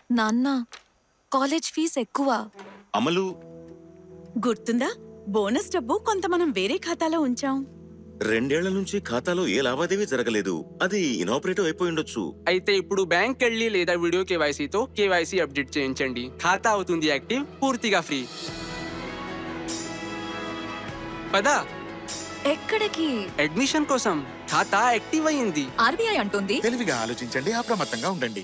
నాన్న college fees ఎక్కువ అమలు గుర్తుందా బోనస్ డబ్బు కొంత మనం వేరే ఖాతాలో ఉంచాం రెండేళ్ల నుంచి ఖాతాలో ఏ లావాదేవీ జరగలేదు అది ఇనాపరేటివ్ అయిపోయి ఉండొచ్చు అయితే ఇప్పుడు బ్యాంక్ వెళ్ళి లేదా వీడియో కేవైసీతో కేవైసీ అప్డేట్ చేయించండి ఖాతా అవుతుంది యాక్టివ్ పూర్తిగా ఫ్రీ పదా ఎక్కడికి అడ్మిషన్ కోసం ఖాతా యాక్టివ్ అయింది ఆర్బీఐ అంటుంది తెలివిగా ఆలోచించండి అప్రమత్తంగా ఉండండి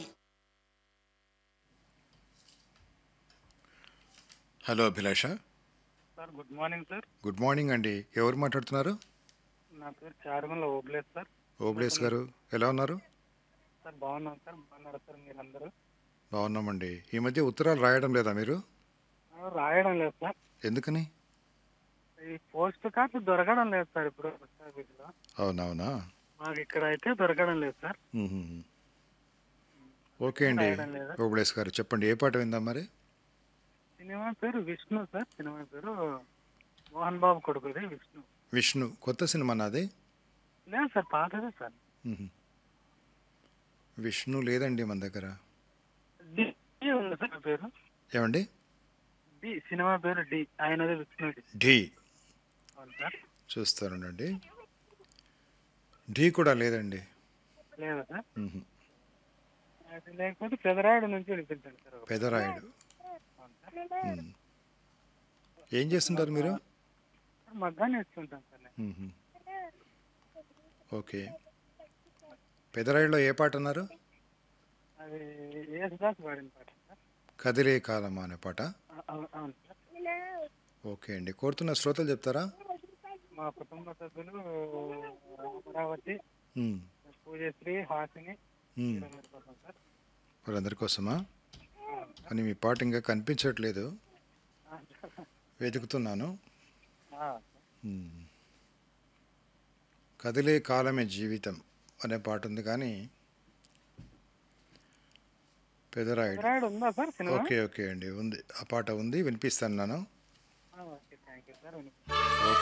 hello Abhilasha sir good morning sir good morning అండి ఎవరు మాట్లాడుతున్నారు నా పేరు చారుమల ఓబ్లేస్ సార్ ఓబ్లేస్ గారు ఎలా ఉన్నారు సార్ బాగున్నాం సార్ బాగున్నారు సార్ మీరందరూ బాగున్నామండి ఈ మధ్య ఉత్తరాలు రాయడం లేదా మీరు ఆ, రాయడం లేదు సార్ ఎందుకని ఈ పోస్ట్ కార్డు దొరకడం లేదు సార్ ఇప్పుడు పోస్ట్ ఆఫీస్లో అవునవునా మాకు ఇక్కడ అయితే దొరకడం లేదు సార్ మ్మ్. ఓకే అండి రాయడం లేదా? ఓబ్లేస్ గారు చెప్పండి ఏ పాట విందాం మరి సినిమా పేరు విష్ణు సార్ సినిమా పేరు మోహన్ బాబు కొడుకుది విష్ణు విష్ణు కొత్త సినిమా నాది లేదు సార్ పాతదే సార్ మ్మ్. విష్ణు లేదండి మన దగ్గర డి డి ఉంది సార్ పేరు ఏమండి డి సినిమా పేరు డి ఆయనది విష్ణు డి ఢీ అవును సార్ చూస్తానండి ఢీ కూడా లేదండి లేదా సార్ మ్మ్. అది లేకపోతే పెదరాయుడు నుంచి వినిపించండి సార్ ఒకటి. పెదరాయుడు అవును సార్ మ్మ్. ఏం చేస్తుంటారు మీరు సార్ మగ్గాన్ని ఇస్తుంటాను సార్ నేను మ్మ్. ఓకే పెదరాయుడులో ఏ పాట అన్నారు అది యేసుదాస్ పాడిన పాట సార్ కదిలే కాలమా అనే పాట అ- అవు- అవును సార్ ఓకే అండి కోరుతున్న శ్రోతలు చెప్తారా మా కుటుంబ సభ్యులు అమరావతి మ్మ్. పూజశ్రీ హాసిని మ్మ్. వీరందరి కోసం సార్ వారందరి కోసమా అని మీ పాట ఇంకా కనిపించట్లేదు ఆ, వెతుకుతున్నాను ఆ, మ్మ్. కదిలే కాలమే జీవితం అనే పాట ఉంది కానీ పెదరాయుడు పెదరాయుడు ఉందా సార్ సినిమా ఓకే ఓకే అండి ఉంది ఆ పాట ఉంది వినిపిస్తాను నేను ఆ, okay thank you sir okay